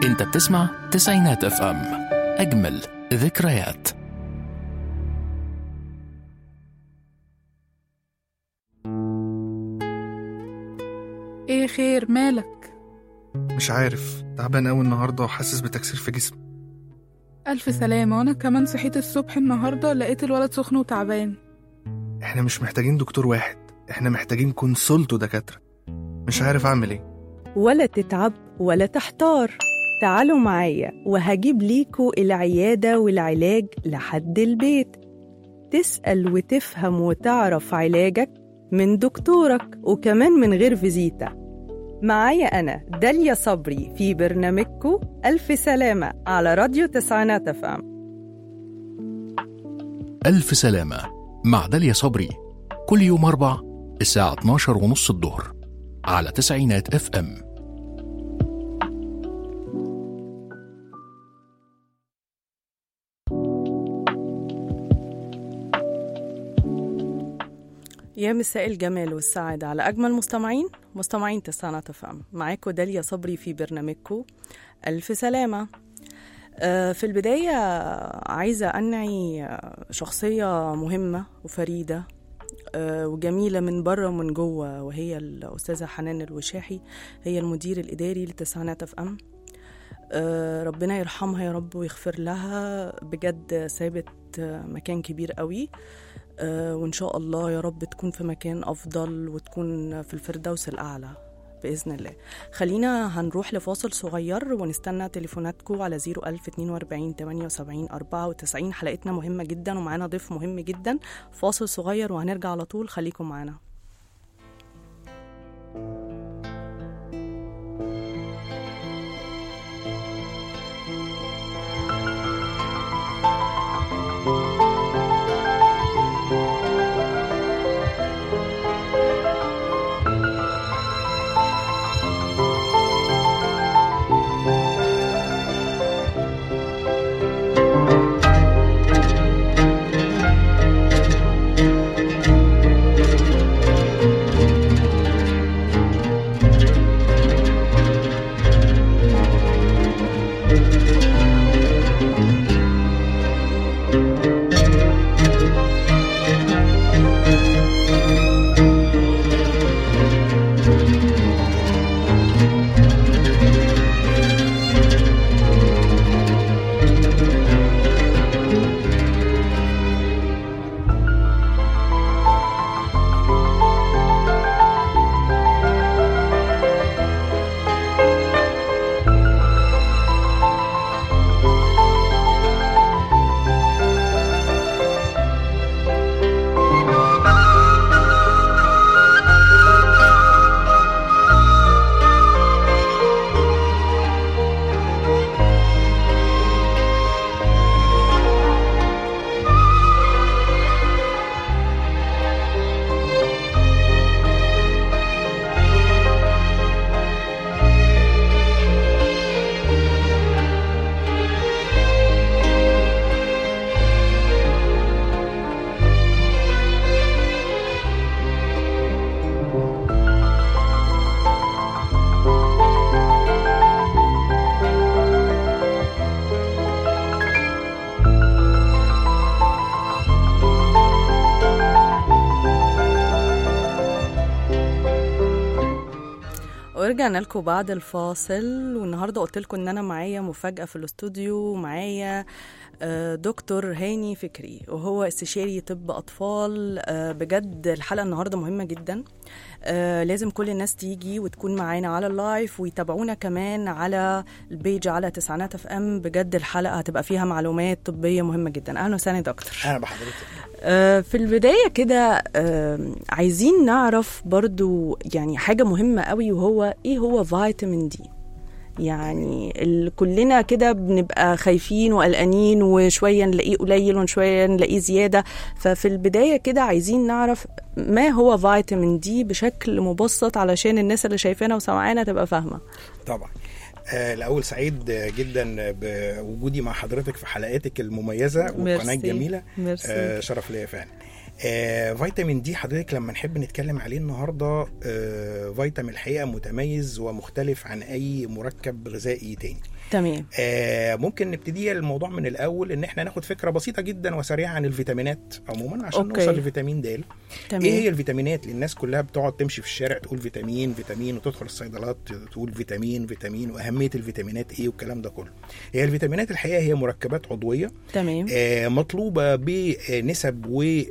انت بتسمع تسعينات اف ام اجمل ذكريات ايه خير مالك مش عارف تعبان قوي النهارده وحاسس بتكسير في جسمي الف سلامه وانا كمان صحيت الصبح النهارده لقيت الولد سخن وتعبان احنا مش محتاجين دكتور واحد احنا محتاجين كونسولت ودكاتره مش عارف اعمل ايه ولا تتعب ولا تحتار تعالوا معايا وهجيب ليكوا العيادة والعلاج لحد البيت تسأل وتفهم وتعرف علاجك من دكتورك وكمان من غير فيزيتا معايا أنا داليا صبري في برنامجكو ألف سلامة على راديو تسعينات أفهم ألف سلامة مع داليا صبري كل يوم أربع الساعة 12 ونص الظهر على تسعينات اف ام يا مساء الجمال والسعادة على أجمل مستمعين مستمعين تسعينات أفهم معاكم داليا صبري في برنامجكو ألف سلامة آه، في البداية عايزة أنعي آه، شخصية مهمة وفريدة آه، وجميلة من بره ومن جوه وهي الأستاذة حنان الوشاحي هي المدير الإداري لتسعينات اف ام آه، ربنا يرحمها يا رب ويغفر لها بجد سابت آه، مكان كبير قوي آه، وإن شاء الله يا رب تكون في مكان أفضل وتكون في الفردوس الأعلى بإذن الله خلينا هنروح لفاصل صغير ونستنى تليفوناتكم على 01042 78 94 حلقتنا مهمة جدا ومعانا ضيف مهم جدا فاصل صغير وهنرجع على طول خليكم معانا ورجعنا لكم بعد الفاصل والنهارده قلت لكم ان انا معايا مفاجاه في الاستوديو معايا آه، دكتور هاني فكري وهو استشاري طب اطفال آه، بجد الحلقه النهارده مهمه جدا آه، لازم كل الناس تيجي وتكون معانا على اللايف ويتابعونا كمان على البيج على تسعينات اف ام بجد الحلقه هتبقى فيها معلومات طبيه مهمه جدا اهلا وسهلا يا دكتور اهلا بحضرتك آه، في البداية كده آه، عايزين نعرف برضو يعني حاجة مهمة قوي وهو ايه هو فيتامين دي يعني ال- كلنا كده بنبقى خايفين وقلقانين وشوية نلاقيه قليل وشوية نلاقيه زيادة ففي البداية كده عايزين نعرف ما هو فيتامين دي بشكل مبسط علشان الناس اللي شايفانا وسمعانا تبقى فاهمة طبعا آه، الاول سعيد آه، جدا بوجودي مع حضرتك في حلقاتك المميزه والقناه ميرسي. الجميله ميرسي. آه، شرف ليا فعلا آه فيتامين دي حضرتك لما نحب نتكلم عليه النهارده آه فيتامين الحقيقه متميز ومختلف عن اي مركب غذائي تاني تمام آه ممكن نبتدي الموضوع من الاول ان احنا ناخد فكره بسيطه جدا وسريعه عن الفيتامينات عموما عشان أوكي. نوصل لفيتامين د تمام ايه هي الفيتامينات اللي الناس كلها بتقعد تمشي في الشارع تقول فيتامين فيتامين وتدخل الصيدلات تقول فيتامين فيتامين واهميه الفيتامينات ايه والكلام ده كله هي الفيتامينات الحقيقه هي مركبات عضويه تمام آه، مطلوبه بنسب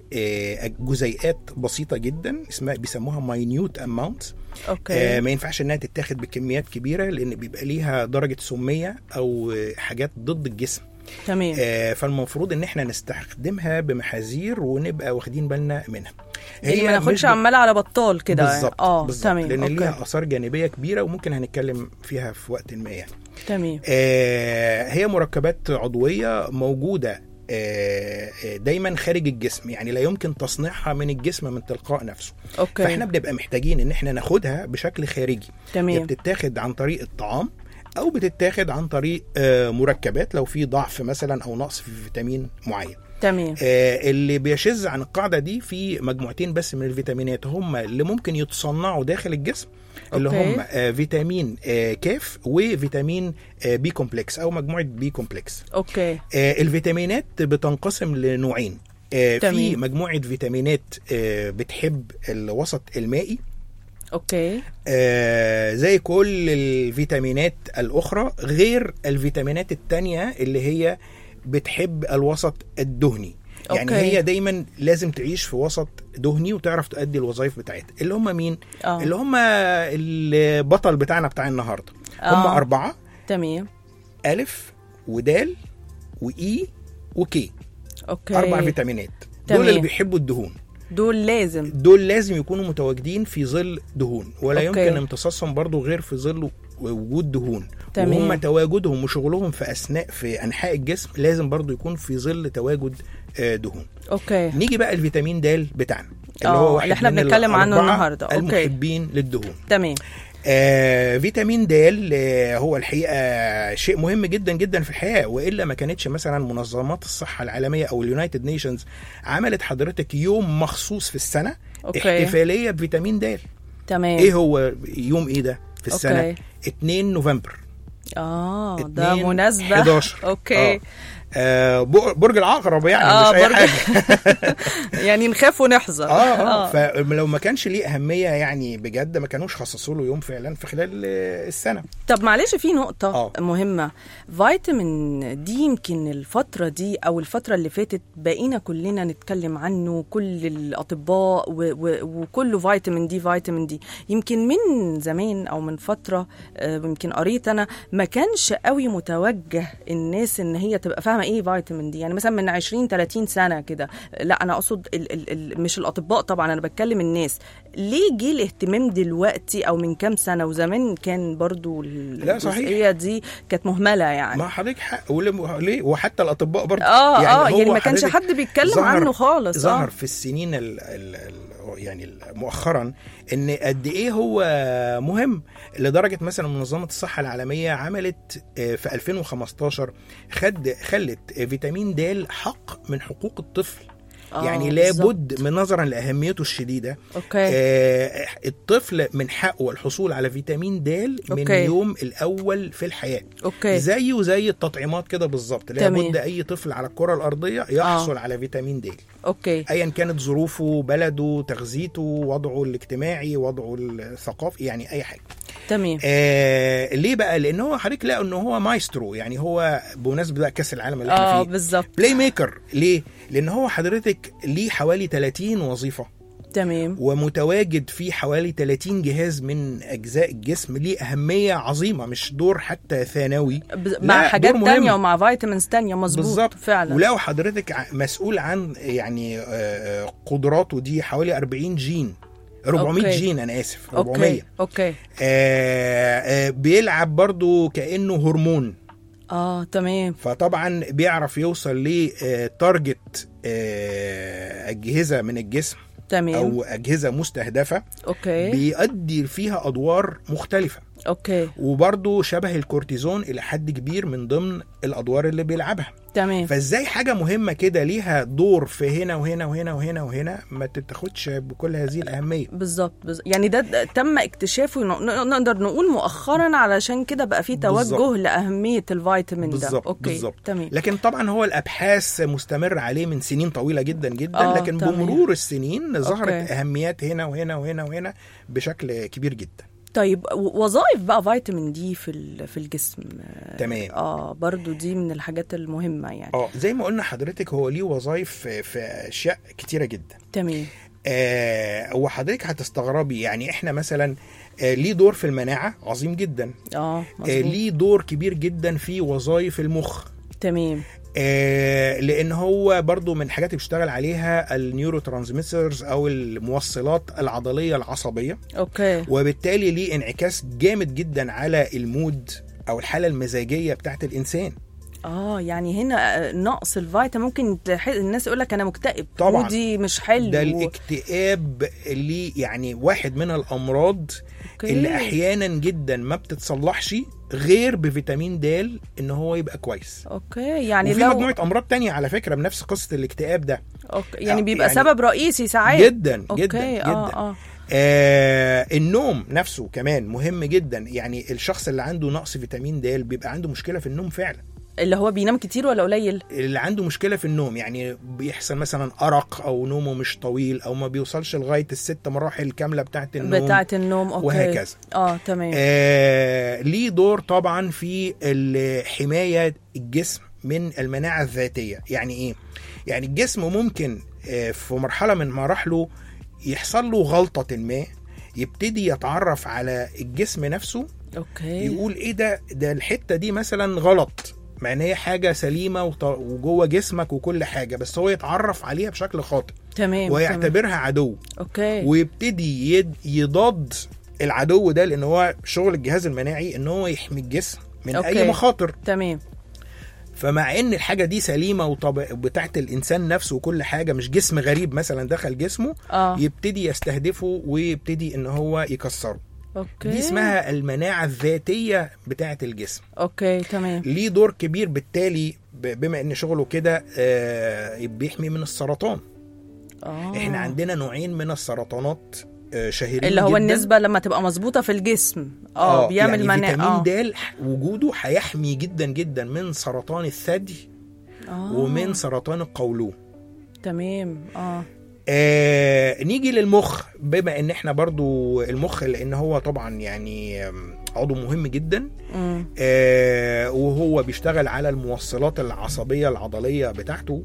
وجزيئات بسيطه جدا اسمها بيسموها ماينيوت اماونت اوكي ما ينفعش انها تتاخد بكميات كبيره لان بيبقى ليها درجه سميه او آه، حاجات ضد الجسم تمام آه، فالمفروض ان احنا نستخدمها بمحاذير ونبقى واخدين بالنا منها يعني ما مش ناخدش ب- عمال على بطال كده بالظبط اه بالظبط تمام لان اوكي ليها اثار جانبيه كبيره وممكن هنتكلم فيها في وقت ما يعني تمام آه، هي مركبات عضويه موجوده آه، آه، دايما خارج الجسم يعني لا يمكن تصنيعها من الجسم من تلقاء نفسه اوكي فاحنا بنبقى محتاجين ان احنا ناخدها بشكل خارجي يا تمام بتتاخد عن طريق الطعام او بتتاخد عن طريق آه، مركبات لو في ضعف مثلا او نقص في فيتامين معين تمام آه، اللي بيشذ عن القاعده دي في مجموعتين بس من الفيتامينات هم اللي ممكن يتصنعوا داخل الجسم اللي أوكي. هم آه، فيتامين آه، كاف وفيتامين آه، بي كومبلكس او مجموعه بي كومبلكس اوكي آه، الفيتامينات بتنقسم لنوعين آه، في تمام. مجموعه فيتامينات آه، بتحب الوسط المائي اوكي آه، زي كل الفيتامينات الأخرى غير الفيتامينات التانية اللي هي بتحب الوسط الدهني يعني أوكي. هي دايما لازم تعيش في وسط دهني وتعرف تؤدي الوظائف بتاعتها اللي هم مين اه اللي هم البطل بتاعنا بتاع النهارده هم آه. أربعة تمام ألف ودال وإي وكي اوكي أربع فيتامينات تمام. دول اللي بيحبوا الدهون دول لازم دول لازم يكونوا متواجدين في ظل دهون ولا أوكي. يمكن امتصاصهم برضو غير في ظل وجود دهون تمام. وهم تواجدهم وشغلهم في اثناء في انحاء الجسم لازم برضو يكون في ظل تواجد آه، دهون اوكي نيجي بقى الفيتامين د بتاعنا اللي آه، هو واحد اللي احنا من بنتكلم عنه الأربعة النهاردة. أوكي. المحبين للدهون تمام آه فيتامين د آه هو الحقيقه شيء مهم جدا جدا في الحياه والا ما كانتش مثلا منظمات الصحه العالميه او اليونايتد نيشنز عملت حضرتك يوم مخصوص في السنه أوكي. احتفاليه بفيتامين د تمام ايه هو يوم ايه ده في السنه أوكي. 2 نوفمبر اه ده 2 مناسبة 11 اوكي آه. آه بر- برج العقرب يعني آه، مش اي برج- حاجه يعني نخاف ونحذر اه اه فلو ما كانش ليه اهميه يعني بجد ما كانوش خصصوا له يوم فعلا في خلال آه، السنه طب معلش في نقطة آه. مهمة فيتامين دي يمكن الفترة دي أو الفترة اللي فاتت بقينا كلنا نتكلم عنه كل الأطباء و- و- وكله فيتامين دي فيتامين دي يمكن من زمان أو من فترة آه، يمكن قريت أنا ما كانش قوي متوجه الناس إن هي تبقى فاهمة إيه فيتامين دي يعني مثلا من 20 30 سنة كده لا أنا أقصد ال ال ال مش الأطباء طبعا أنا بتكلم الناس ليه جه الاهتمام دلوقتي أو من كام سنة وزمان كان برضو لا، صحيح. الجزئية دي كانت مهملة يعني ما حضرتك حق وليه ليه وحتى الاطباء برضه اه اه هو يعني ما كانش حضرتك حد بيتكلم ظهر- عنه خالص ظهر اه في السنين ال ال ال يعني مؤخرا ان قد ايه هو مهم لدرجه مثلا منظمه الصحه العالميه عملت آه، في 2015 خد خلت فيتامين د حق من حقوق الطفل آه، يعني بالظبط. لابد من نظرا لاهميته الشديده اوكي آه الطفل من حقه الحصول على فيتامين د من أوكي. اليوم الاول في الحياه اوكي زيه زي التطعيمات كده بالظبط تمام. لابد اي طفل على الكره الارضيه يحصل على فيتامين د اوكي ايا كانت ظروفه بلده تغذيته وضعه الاجتماعي وضعه الثقافي يعني اي حاجه تمام آه ليه بقى لان هو حضرتك لقى ان هو مايسترو يعني هو بمناسبه بقى كاس العالم اللي احنا اه فيه بالظبط بلاي ميكر ليه لان هو حضرتك ليه حوالي 30 وظيفه تمام ومتواجد في حوالي 30 جهاز من اجزاء الجسم ليه اهميه عظيمه مش دور حتى ثانوي بز... لا، مع دور حاجات مهم. تانية ومع فيتامينز تانية مظبوط بالظبط فعلا ولو حضرتك ع- مسؤول عن يعني آه، آه، قدراته دي حوالي 40 جين 400 أوكي. جين انا اسف 400 اوكي اوكي آه آه بيلعب برضو كانه هرمون اه تمام فطبعا بيعرف يوصل لتارجت اجهزه من الجسم تمام او اجهزه مستهدفه اوكي بيؤدي فيها ادوار مختلفه اوكي وبرضه شبه الكورتيزون الى حد كبير من ضمن الادوار اللي بيلعبها تمام فازاي حاجه مهمه كده ليها دور في هنا وهنا وهنا وهنا وهنا ما تتاخدش بكل هذه الاهميه بالظبط بالظبط. يعني ده ده تم اكتشافه ن- ن- نقدر نقول مؤخرا علشان كده بقى في توجه بالظبط. لاهميه الفيتامين ده بالظبط اوكي بالظبط تمام لكن طبعا هو الابحاث مستمر عليه من سنين طويله جدا جدا آه، لكن تمام. بمرور السنين ظهرت أوكي. اهميات هنا وهنا وهنا وهنا بشكل كبير جدا طيب و- وظائف بقى فيتامين دي في ال- في الجسم تمام اه برضو دي من الحاجات المهمه يعني اه زي ما قلنا حضرتك هو ليه وظائف في- في اشياء كتيره جدا تمام آه وحضرتك هتستغربي يعني احنا مثلا آه ليه دور في المناعه عظيم جدا اه آه مظبوط ليه دور كبير جدا في وظائف المخ تمام آه لان هو برضو من الحاجات اللي بيشتغل عليها النيورو ترانسميترز او الموصلات العضليه العصبيه اوكي وبالتالي ليه انعكاس جامد جدا على المود او الحاله المزاجيه بتاعت الانسان اه يعني هنا آه، نقص الفيتامين ممكن تح- الناس يقول لك انا مكتئب طبعاً. مودي مش حلو ده الاكتئاب اللي يعني واحد من الامراض أوكي. اللي احيانا جدا ما بتتصلحش غير بفيتامين د ان هو يبقى كويس اوكي يعني وفي لو مجموعه امراض تانية على فكره بنفس قصه الاكتئاب ده أوكي. يعني آه، بيبقى يعني سبب رئيسي ساعات جدا اوكي جدا جدا اه اه آه النوم نفسه كمان مهم جدا يعني الشخص اللي عنده نقص فيتامين د بيبقى عنده مشكله في النوم فعلا اللي هو بينام كتير ولا قليل اللي عنده مشكله في النوم يعني بيحصل مثلا ارق او نومه مش طويل او ما بيوصلش لغايه الست مراحل كامله بتاعه النوم بتاعه النوم اوكي وهكذا. اه تمام آه ليه دور طبعا في ال- حمايه الجسم من المناعه الذاتيه يعني ايه يعني الجسم ممكن آه في مرحله من مراحله يحصل له غلطه ما يبتدي يتعرف على الجسم نفسه اوكي يقول ايه ده ده الحته دي مثلا غلط مع ان هي حاجه سليمه وط- وجوه جسمك وكل حاجه بس هو يتعرف عليها بشكل خاطئ تمام تمام. ويعتبرها عدو اوكي ويبتدي يد- يضاد العدو ده لان هو شغل الجهاز المناعي ان هو يحمي الجسم من أوكي. اي مخاطر تمام فمع ان الحاجه دي سليمه وطبع بتاعت الانسان نفسه وكل حاجه مش جسم غريب مثلا دخل جسمه اه يبتدي يستهدفه ويبتدي ان هو يكسره اوكي دي اسمها المناعه الذاتيه بتاعت الجسم اوكي تمام ليه دور كبير بالتالي ب- بما ان شغله كده آه، بيحمي من السرطان اه احنا عندنا نوعين من السرطانات آه، شهيرين اللي هو جداً. النسبه لما تبقى مظبوطه في الجسم اه بيعمل يعني مناعه فيتامين اه د وجوده هيحمي جدا جدا من سرطان الثدي آه. ومن سرطان القولون تمام اه آه نيجي للمخ بما ان احنا برضو المخ لان هو طبعا يعني آم، عضو مهم جدا امم آه وهو بيشتغل على الموصلات العصبية العضلية بتاعته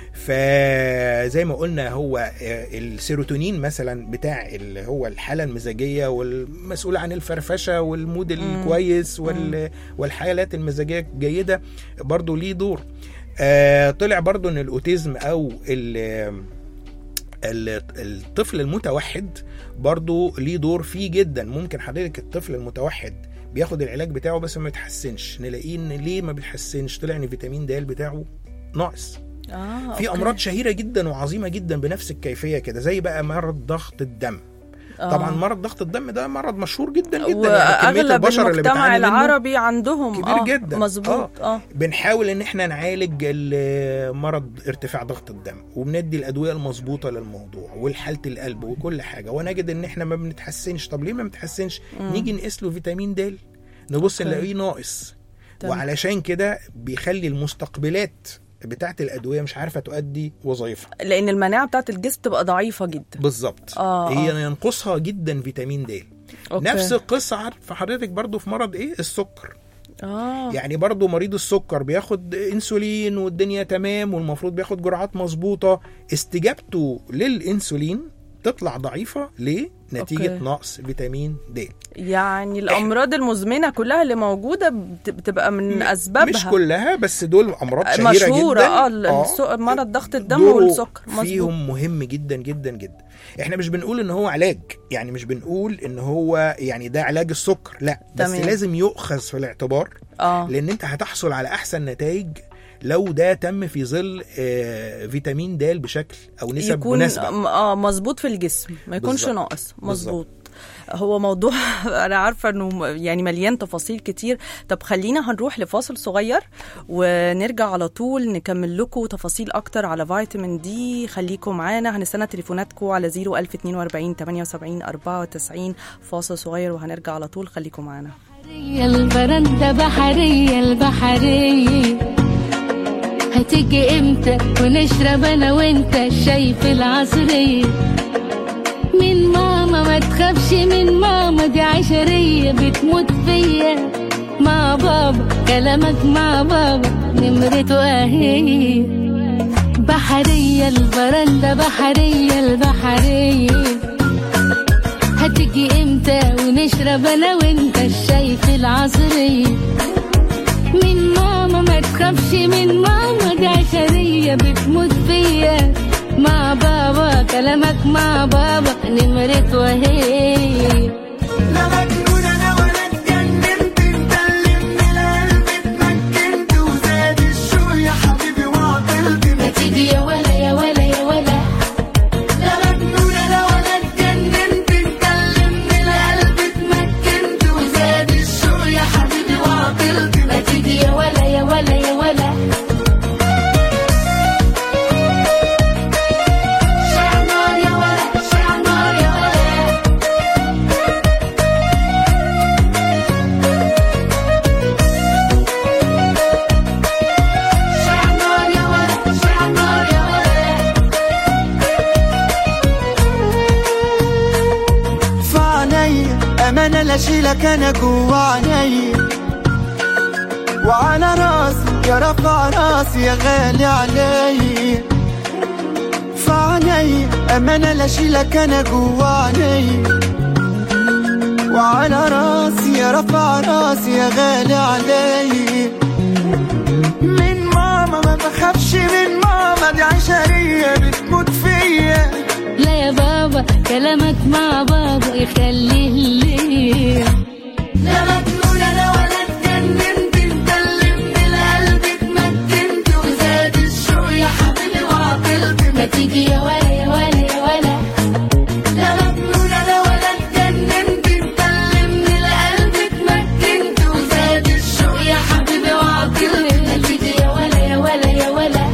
فزي ما قلنا هو آه السيروتونين مثلا بتاع اللي هو الحالة المزاجية والمسؤول عن الفرفشة والمود الكويس وال والحالات المزاجية الجيدة برضو ليه دور آه طلع برضو ان الاوتيزم او ال- ال- الطفل المتوحد برضو ليه دور فيه جدا ممكن حضرتك الطفل المتوحد بياخد العلاج بتاعه بس ما بيتحسنش نلاقيه ان ليه ما بيتحسنش طلع ان فيتامين د بتاعه ناقص اه في أوكي. امراض شهيره جدا وعظيمه جدا بنفس الكيفيه كده زي بقى مرض ضغط الدم آه. طبعا مرض ضغط الدم ده مرض مشهور جدا جدا يعني كميه واغلب البشر اللي المجتمع بتعاني منه العربي عندهم كبير آه جدا. مظبوط اه بنحاول ان احنا نعالج ال- مرض ارتفاع ضغط الدم وبندي الادويه المظبوطه للموضوع والحاله القلب وكل حاجه ونجد ان احنا ما بنتحسنش طب ليه ما بنتحسنش نيجي نقيس له فيتامين د نبص أوكي. نلاقيه ناقص تمام. وعلشان كده بيخلي المستقبلات بتاعت الادويه مش عارفه تؤدي وظائفها لان المناعه بتاعت الجسم تبقى ضعيفه جدا بالظبط آه، هي آه. ينقصها جدا فيتامين د أوكي. نفس القصه عارفه حضرتك برضو في مرض ايه السكر اه يعني برضو مريض السكر بياخد انسولين والدنيا تمام والمفروض بياخد جرعات مظبوطه استجابته للانسولين تطلع ضعيفه ليه نتيجه أوكي. نقص فيتامين د يعني الامراض المزمنه كلها اللي موجوده بت- بتبقى من اسبابها مش كلها بس دول امراض شهيره مشهوره جدا اه ال- الس- مرض ضغط الدم دوره والسكر مظبوط فيهم مهم جدا جدا جدا احنا مش بنقول ان هو علاج يعني مش بنقول ان هو يعني ده علاج السكر لا بس تمام. لازم يؤخذ في الاعتبار اه لان انت هتحصل على احسن نتائج لو ده تم في ظل آه، فيتامين د بشكل او نسب يكون مناسبه م- اه مظبوط في الجسم ما يكونش بالظبط. ناقص مظبوط هو موضوع انا عارفه انه م- يعني مليان تفاصيل كتير طب خلينا هنروح لفاصل صغير ونرجع على طول نكمل لكم تفاصيل اكتر على فيتامين دي خليكم معانا هنستنى تليفوناتكم على 01042 78 94 فاصل صغير وهنرجع على طول خليكم معانا بحرية البرندة بحرية البحرية هتيجي امتى ونشرب انا وانت الشاي في العصرية من ماما ما تخافش من ماما دي عشرية بتموت فيا مع بابا كلامك مع بابا نمرته اهي بحرية البرندة بحرية البحرية هتيجي امتى ونشرب انا وانت الشاي في العصرية من ماما ما تخافش من ماما دي عشرية بتموت فيا مع بابا كلامك مع بابا نمرة وهي لا مجنون انا ولا اتجننت مكلمني القلب اتمكنت وزاد الشوق يا حبيبي وعطلت ما تيجي يا ولا يا ولا يا ولا لا مجنون انا ولا اتجننت مكلمني القلب اتمكنت وزاد الشوق يا حبيبي وعطلت ما تيجي يا ولا يا ولا يا ولا شعر يا ولا شعر يا ولا شعر يا ولا شعر يا ولا في عينيا امانه لا اشيلك انا جوا عينيا وعلى راسي يا رفع راسي يا غالي عليا في عينيا امانه لا اشيلك انا جوا عينيا وعلى راسي يا رفع راسي يا غالي عليا من ماما ما بخافش من ماما دي عشريه بتموت فيا لا يا بابا كلامك مع بابا يخليه ليه لا مجنون انا ولا اتجننت مكلمني القلب اتمكنت وزاد الشوق يا حبيبي وعطلت ما تيجي يا ولا يا ولا يا ولا لا مجنون انا ولا اتجننت مكلمني القلب اتمكنت وزاد الشوق يا حبيبي وعطلت ما تيجي يا ولا يا ولا يا ولا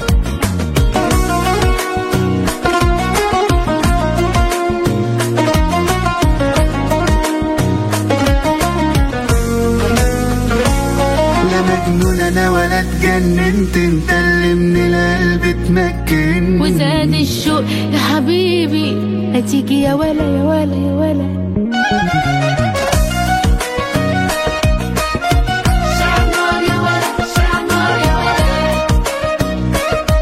لا مجنون انا ولا اتجننت مكلمني القلب اتمكنت وزاد الشوق يا حبيبي هتيجي يا ولا يا ولا يا ولا شعر يا ولا شعر يا ولا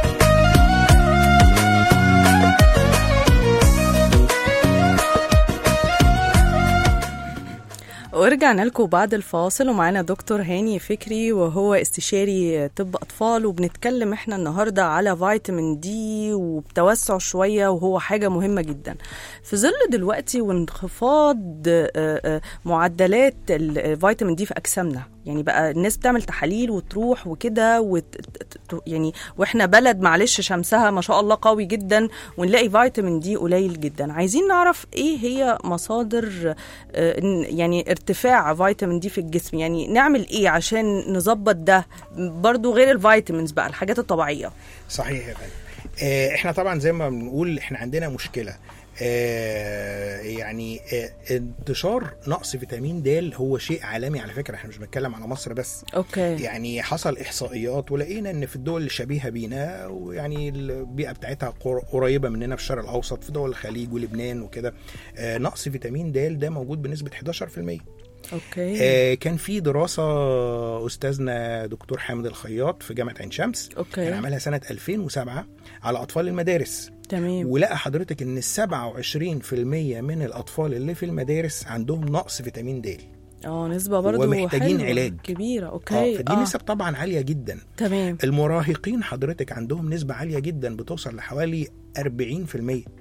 ورجعنا لكم بعد الفاصل ومعانا دكتور هاني فكري وهو استشاري طب اطفال وبنتكلم احنا النهارده على فيتامين دي وبتوسع شويه وهو حاجه مهمه جدا في ظل دلوقتي وانخفاض آه، آه، معدلات الفيتامين دي في اجسامنا يعني بقى الناس بتعمل تحاليل وتروح وكده وت... ت- يعني واحنا بلد معلش شمسها ما شاء الله قوي جدا ونلاقي فيتامين دي قليل جدا عايزين نعرف ايه هي مصادر آه، إن- يعني ارتفاع فيتامين دي في الجسم يعني نعمل ايه عشان نظبط ده برضو غير الفيتامينز بقى الحاجات الطبيعيه صحيح يا فندم آه، احنا طبعا زي ما بنقول احنا عندنا مشكله آه، يعني آه، انتشار نقص فيتامين د هو شيء عالمي على فكره احنا مش بنتكلم على مصر بس اوكي يعني حصل احصائيات ولقينا ان في الدول الشبيهه بينا ويعني البيئه بتاعتها قر- قريبه مننا في الشرق الاوسط في دول الخليج ولبنان وكده آه، نقص فيتامين د ده موجود بنسبه 11% اوكي آه، كان في دراسه استاذنا دكتور حامد الخياط في جامعه عين شمس كان اوكي عملها سنه 2007 على اطفال المدارس تمام ولقى حضرتك ان 27% من الاطفال اللي في المدارس عندهم نقص فيتامين د اه نسبه برضو ومحتاجين حلوة، علاج. كبيره اه اوكي فدي نسب طبعا عاليه جدا تمام المراهقين حضرتك عندهم نسبه عاليه جدا بتوصل لحوالي 40%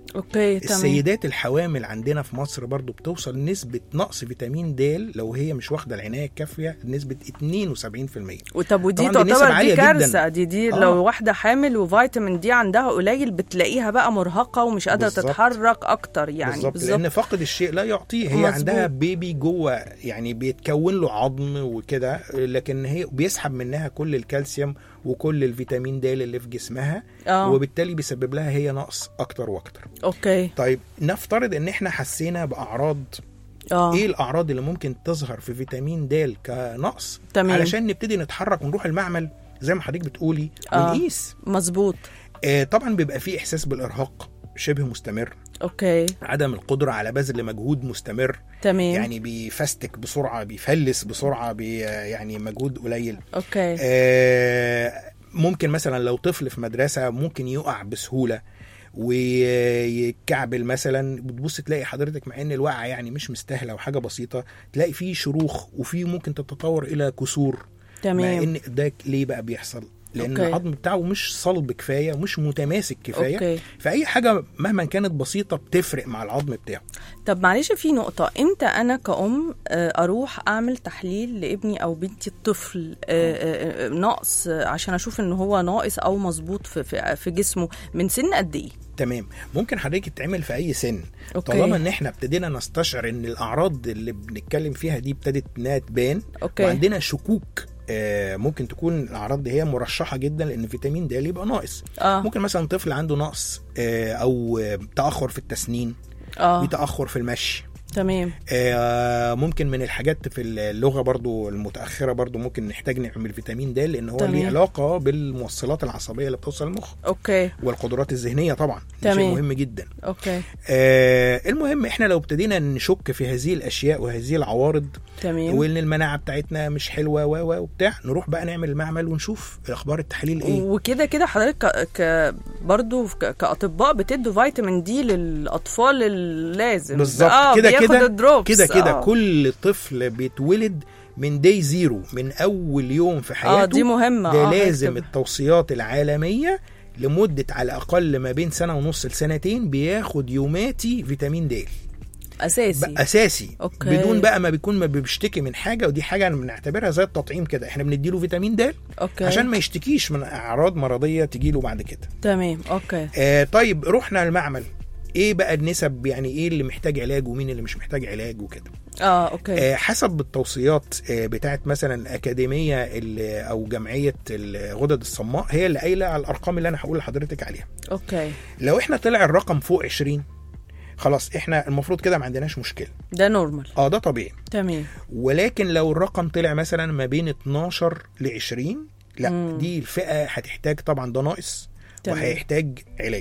اوكي تمام السيدات الحوامل عندنا في مصر برضو بتوصل نسبة نقص فيتامين د لو هي مش واخدة العناية الكافية نسبة 72% وطب ودي طبعاً دي نسب تعتبر عالية دي جداً. كارثه دي دي آه. لو واحده حامل وفيتامين دي عندها قليل بتلاقيها بقى مرهقه ومش قادره بالظبط. تتحرك اكتر يعني بالظبط لان فاقد الشيء لا يعطيه هي مظبوط. عندها بيبي جوه يعني بيتكون له عظم وكده لكن هي بيسحب منها كل الكالسيوم وكل الفيتامين د اللي في جسمها اه وبالتالي بيسبب لها هي نقص اكتر واكتر اوكي طيب نفترض ان احنا حسينا باعراض اه ايه الاعراض اللي ممكن تظهر في فيتامين د كنقص تمام. علشان نبتدي نتحرك ونروح المعمل زي ما حضرتك بتقولي آه. ونقيس مظبوط آه طبعا بيبقى فيه احساس بالارهاق شبه مستمر اوكي عدم القدره على بذل مجهود مستمر تمام يعني بيفستك بسرعه بيفلس بسرعه بي يعني مجهود قليل اوكي آه ممكن مثلا لو طفل في مدرسه ممكن يقع بسهوله ويتكعبل مثلا بتبص تلاقي حضرتك مع ان الوقعه يعني مش مستاهله وحاجه بسيطه تلاقي فيه شروخ وفيه ممكن تتطور الى كسور مع تمام ان ده ليه بقى بيحصل لان أوكي. العظم بتاعه مش صلب كفايه مش متماسك كفايه اوكي فاي حاجه مهما كانت بسيطه بتفرق مع العظم بتاعه طب معلش في نقطة امتى انا كأم آه، اروح اعمل تحليل لابني او بنتي الطفل آه، آه، آه، نقص آه، عشان اشوف ان هو ناقص او مظبوط في, في, في جسمه من سن قد ايه تمام ممكن حضرتك تتعمل في اي سن اوكي طالما ان احنا ابتدينا نستشعر ان الاعراض اللي بنتكلم فيها دي ابتدت انها تبان اوكي وعندنا شكوك آه، ممكن تكون الاعراض دي هي مرشحه جدا لان فيتامين د يبقى ناقص اه ممكن مثلا طفل عنده نقص آه، او آه، تاخر في التسنين اه في تاخر في المشي تمام آه، ممكن من الحاجات في اللغه برضو المتاخره برضو ممكن نحتاج نعمل فيتامين د لان هو تمام. ليه علاقه بالموصلات العصبيه اللي بتوصل المخ اوكي والقدرات الذهنيه طبعا ده شيء تمام. مهم جدا اوكي آه المهم احنا لو ابتدينا نشك في هذه الاشياء وهذه العوارض تمام وان المناعه بتاعتنا مش حلوه و و وبتاع نروح بقى نعمل المعمل ونشوف اخبار التحاليل ايه وكده كده حضرتك ك... ك... برضو ك... كاطباء بتدوا فيتامين دي للاطفال اللازم بالظبط اه كده بياخد كده الدروبس كده كده آه. كل طفل بيتولد من داي زيرو من اول يوم في حياته اه دي مهمه ده آه لازم هكتب. التوصيات العالميه لمده على الاقل ما بين سنه ونص لسنتين بياخد يوماتي فيتامين د اساسي بقى اساسي أوكي. بدون بقى ما بيكون ما بيشتكي من حاجه ودي حاجه بنعتبرها زي التطعيم كده احنا بنديله فيتامين د اوكي عشان ما يشتكيش من اعراض مرضيه تجيله بعد كده تمام اوكي آه طيب رحنا المعمل ايه بقى النسب يعني ايه اللي محتاج علاج ومين اللي مش محتاج علاج وكده اه اوكي آه حسب التوصيات آه بتاعت مثلا الاكاديميه ال- او جمعيه الغدد الصماء هي اللي قايله على الارقام اللي انا هقول لحضرتك عليها اوكي لو احنا طلع الرقم فوق 20 خلاص احنا المفروض كده ما عندناش مشكله ده نورمال اه ده طبيعي تمام ولكن لو الرقم طلع مثلا ما بين 12 ل 20 لا مم. دي الفئه هتحتاج طبعا ده ناقص تمام. وهيحتاج علاج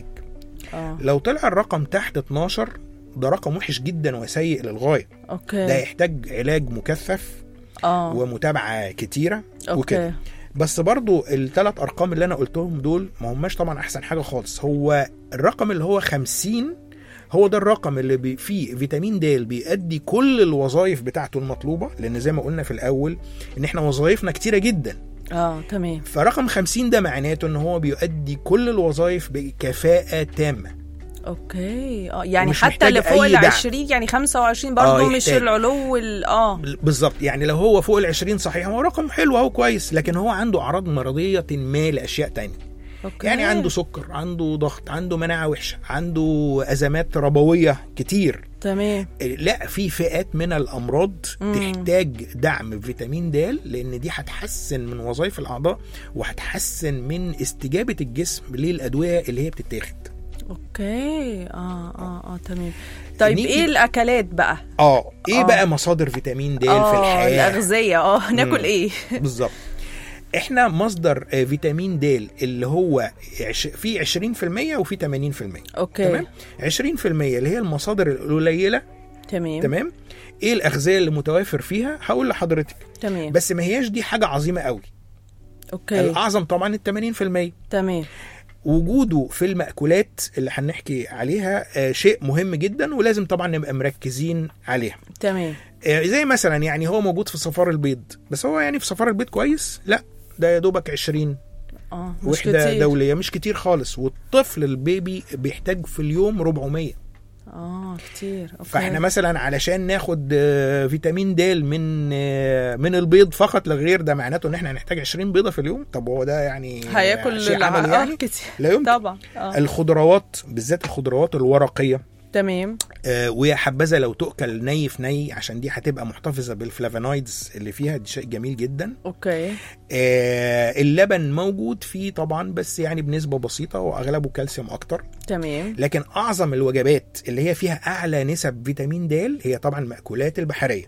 اه لو طلع الرقم تحت 12 ده رقم وحش جدا وسيء للغايه ده اوكي يحتاج علاج مكثف اه ومتابعه كتيره وكده اوكي بس برضو الثلاث ارقام اللي انا قلتهم دول ما هماش طبعا احسن حاجه خالص هو الرقم اللي هو 50 هو ده الرقم اللي بي فيه فيتامين د بيأدي كل الوظائف بتاعته المطلوبه لان زي ما قلنا في الاول ان احنا وظائفنا كتيره جدا اه تمام فرقم 50 ده معناته ان هو بيؤدي كل الوظائف بكفاءه تامه اوكي اه يعني ومش حتى محتاج اللي فوق أي ال دعم. 20 يعني 25 برضه آه، مش يحتاج. العلو ال- اه بالظبط يعني لو هو فوق ال 20 صحيح هو رقم حلو اهو كويس لكن هو عنده اعراض مرضيه ما لاشياء تانية اوكي يعني عنده سكر عنده ضغط عنده مناعه وحشه عنده ازمات ربويه كتير تمام لا في فئات من الامراض مم. تحتاج دعم فيتامين د لان دي هتحسن من وظائف الاعضاء وهتحسن من استجابه الجسم للادويه اللي هي بتتاخد اوكي اه اه اه تمام طيب نيجي- ايه الاكلات بقى اه ايه آه. بقى مصادر فيتامين د في اه الحياه الاغذيه اه ناكل مم. ايه بالظبط احنا مصدر آه، فيتامين د اللي هو عش... في 20% وفي 80% اوكي تمام 20% اللي هي المصادر القليله تمام تمام ايه الاغذيه اللي متوافر فيها هقول لحضرتك تمام بس ما هياش دي حاجه عظيمه قوي اوكي الاعظم طبعا ال 80% تمام وجوده في المأكولات اللي هنحكي عليها آه، شيء مهم جدا ولازم طبعا نبقى مركزين عليها تمام آه، زي مثلا يعني هو موجود في صفار البيض بس هو يعني في صفار البيض كويس لا ده يا دوبك 20 اه مش وحده كتير. دوليه مش كتير خالص والطفل البيبي بيحتاج في اليوم 400 اه كتير أوكي. فاحنا مثلا علشان ناخد آه، فيتامين د من آه، من البيض فقط لا غير ده معناته ان احنا هنحتاج 20 بيضه في اليوم طب هو ده يعني هياكل شيء الع- عملي آه يعني كتير لا يمكن طبعا اه الخضروات بالذات الخضروات الورقيه تمام آه، ويا حبذا لو تؤكل ني في ني عشان دي هتبقى محتفظه بالفلافونويدز اللي فيها دي شيء جميل جدا اوكي آه، اللبن موجود فيه طبعا بس يعني بنسبه بسيطه واغلبه كالسيوم اكتر تمام لكن اعظم الوجبات اللي هي فيها اعلى نسب فيتامين د هي طبعا المأكولات البحريه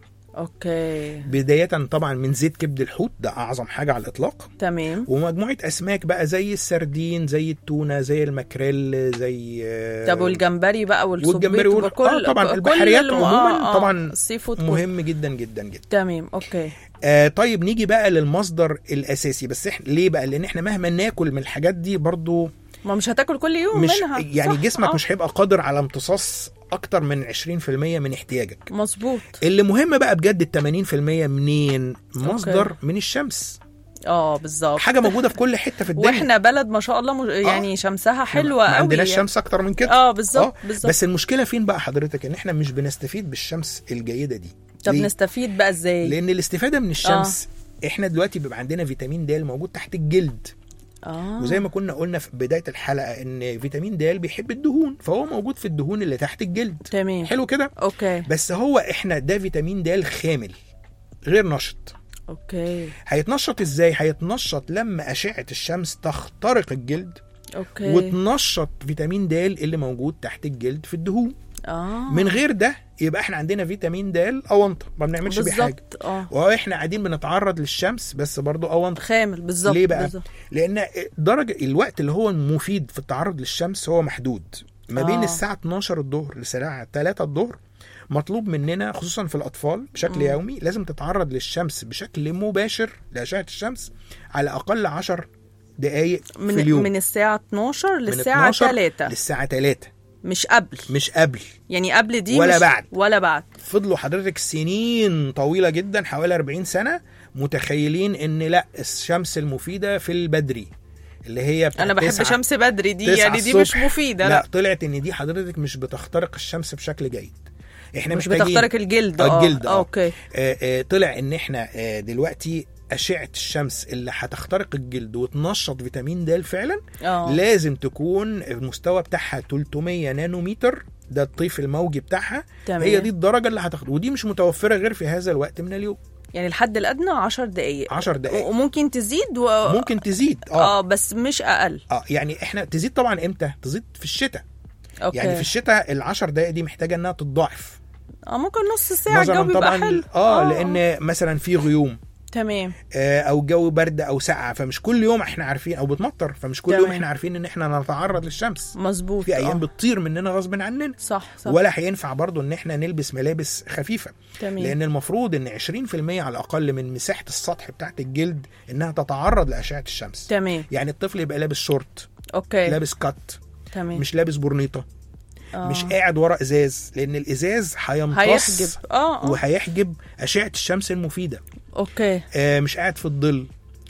اوكي بدايه طبعا من زيت كبد الحوت ده اعظم حاجه على الاطلاق تمام ومجموعه اسماك بقى زي السردين زي التونه زي الماكريل زي آه، طب والجمبري بقى والصبيط والجمبري وال- وكل آه طبعا كل البحريات الم- عموما آه، آه، طبعا السي فود كله. مهم جدا جدا جدا تمام اوكي آه طيب نيجي بقى للمصدر الاساسي بس احنا ليه بقى لان احنا مهما ناكل من الحاجات دي برضو ما مش هتاكل كل يوم مش منها يعني صح، جسمك آه. مش هيبقى قادر على امتصاص اكتر من 20% من احتياجك مظبوط اللي مهم بقى بجد ال 80% منين مصدر من الشمس اه بالظبط حاجه موجوده في كل حته في الدنيا واحنا بلد ما شاء الله مش يعني شمسها حلوه ما قوي عندناش يعني. شمس اكتر من كده اه بالظبط بالظبط بس المشكله فين بقى حضرتك ان احنا مش بنستفيد بالشمس الجيده دي طب ليه؟ نستفيد بقى ازاي لان الاستفاده من الشمس احنا دلوقتي بيبقى عندنا فيتامين د موجود تحت الجلد اه وزي ما كنا قلنا في بدايه الحلقه ان فيتامين د بيحب الدهون فهو موجود في الدهون اللي تحت الجلد تمام حلو كده اوكي بس هو احنا ده فيتامين د خامل غير نشط اوكي هيتنشط ازاي هيتنشط لما اشعه الشمس تخترق الجلد اوكي وتنشط فيتامين د اللي موجود تحت الجلد في الدهون اه من غير ده يبقى احنا عندنا فيتامين د اونطه ما بنعملش بيه حاجه بالظبط اه واحنا قاعدين بنتعرض للشمس بس برضو اونطه خامل بالظبط ليه بقى؟ بالظبط. لان درجه الوقت اللي هو مفيد في التعرض للشمس هو محدود ما بين آه. الساعه 12 الظهر للساعه 3 الظهر مطلوب مننا خصوصا في الاطفال بشكل يومي لازم تتعرض للشمس بشكل مباشر لاشعه الشمس على اقل 10 دقائق في من اليوم من الساعه 12 من للساعه 12 3 للساعه 3 مش قبل مش قبل يعني قبل دي ولا مش بعد. ولا بعد فضلوا حضرتك سنين طويله جدا حوالي 40 سنه متخيلين ان لا الشمس المفيده في البدري اللي هي بتاعت انا بحب تسعة- شمس بدري دي تسعة يعني دي مش الصبح. مفيده لا, لا, طلعت ان دي حضرتك مش بتخترق الشمس بشكل جيد احنا مش محتاجين بتخترق الجلد آه، اه الجلد آه، اه اوكي آه، آه، طلع ان احنا آه، دلوقتي اشعه الشمس اللي هتخترق الجلد وتنشط فيتامين د فعلا اه لازم تكون المستوى بتاعها 300 نانومتر ده الطيف الموجي بتاعها تمام. هي دي الدرجه اللي هتاخد ودي مش متوفره غير في هذا الوقت من اليوم يعني الحد الادنى 10 دقائق 10 دقائق وممكن تزيد و... ممكن تزيد اه اه بس مش اقل اه يعني احنا تزيد طبعا امتى تزيد في الشتاء اوكي يعني في الشتاء العشر دقائق دي محتاجه انها تتضاعف اه ممكن نص ساعه الجو نظرا بيبقى طبعا حلو اه لان مثلا في غيوم تمام آه، او الجو برد او سقعه فمش كل يوم احنا عارفين او بتمطر فمش كل تمام. يوم احنا عارفين ان احنا نتعرض للشمس مظبوط في ايام آه. بتطير مننا غصب عننا صح صح ولا هينفع برضو ان احنا نلبس ملابس خفيفه تمام لان المفروض ان 20% على الاقل من مساحه السطح بتاعت الجلد انها تتعرض لاشعه الشمس تمام يعني الطفل يبقى لابس شورت اوكي لابس كات تمام مش لابس برنيطه آه. مش قاعد ورا ازاز لان الازاز هيمتص هيحجب اه اه وهيحجب اشعه الشمس المفيده اوكي آه مش قاعد في الظل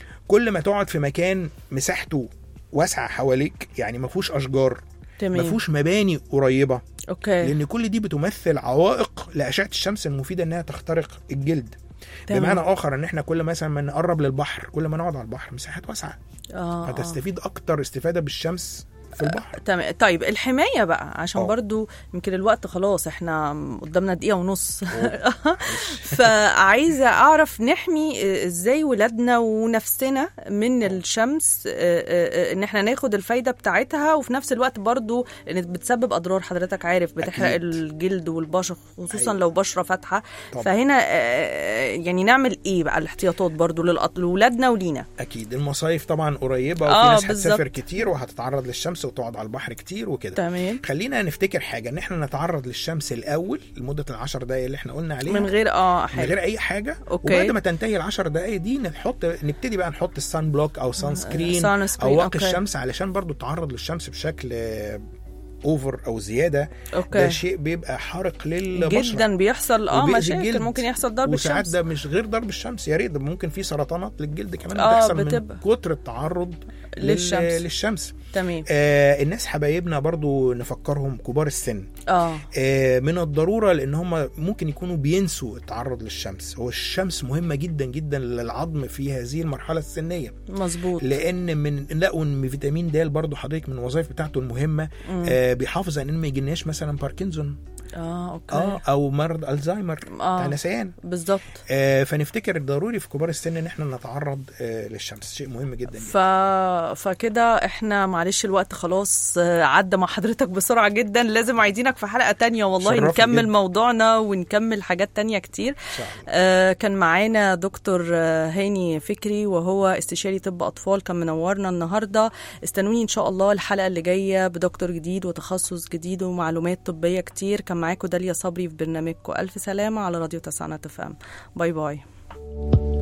كل ما تقعد في مكان مساحته واسعه حواليك يعني ما فيهوش اشجار ما تمام فيهوش مباني قريبه اوكي لان كل دي بتمثل عوائق لاشعه الشمس المفيده انها تخترق الجلد تمام. بمعنى اخر ان احنا كل مثلا ما نقرب للبحر كل ما نقعد على البحر مساحات واسعه اه آه. هتستفيد اكتر استفاده بالشمس في البحر تمام طيب الحمايه بقى عشان آه. برضو يمكن الوقت خلاص احنا قدامنا دقيقه ونص فعايزه اعرف نحمي ازاي ولادنا ونفسنا من الشمس آه، آه، آه، ان احنا ناخد الفايده بتاعتها وفي نفس الوقت برضو ان بتسبب اضرار حضرتك عارف بتحرق أكيد. الجلد والبشره خصوصا أيوة. لو بشره فاتحه طبعا. فهنا آه، يعني نعمل ايه بقى الاحتياطات برضو للأط- لولادنا ولينا اكيد المصايف طبعا قريبه وفي آه، ناس بالظبط. هتسافر كتير وهتتعرض للشمس وتقعد على البحر كتير وكده تمام خلينا نفتكر حاجه ان احنا نتعرض للشمس الاول لمده العشر دقائق اللي احنا قلنا عليها من غير اه من حاجه غير اي حاجه أوكي. وبعد ما تنتهي العشر دقائق دي نحط نبتدي بقى نحط السان بلوك او سان سكرين سان سكرين، او واقي أوكي. الشمس علشان برضو التعرض للشمس بشكل آه، اوفر او زياده ده اوكي شيء بيبقى حارق للبشره جدا بيحصل اه وبيأذي مشاكل الجلد. ممكن يحصل ضرب وساعات الشمس ده مش غير ضرب الشمس يا ريت ده ممكن في سرطانات للجلد كمان آه، بتحصل بتبقى. من كتر التعرض لل- للشمس. للشمس تمام آه الناس حبايبنا برضو نفكرهم كبار السن اه آه من الضروره لان هم ممكن يكونوا بينسوا التعرض للشمس هو الشمس مهمه جدا جدا للعظم في هذه المرحله السنيه مظبوط لان من لقوا ان فيتامين د برضو حضرتك من الوظائف بتاعته المهمه مم. آه بيحافظ على ان ما يجيلناش مثلا باركنسون اه اوكي اه او مرض الزهايمر بتاع اه نسيان بالظبط آه فنفتكر ضروري في كبار السن ان احنا نتعرض آه للشمس شيء مهم جدا ف... فكده احنا معلش الوقت خلاص آه، عدى مع حضرتك بسرعة جدا لازم عايزينك في حلقة تانية والله شرفني نكمل جدا. موضوعنا ونكمل حاجات تانية كتير ان شاء الله آه، كان معانا دكتور آه، هاني فكري وهو استشاري طب أطفال كان منورنا النهاردة استنوني إن شاء الله الحلقة اللي جاية بدكتور جديد وتخصص جديد ومعلومات طبية كتير كان معاكم داليا صبري في برنامجكم ألف سلامة على راديو تسعة تفهم باي باي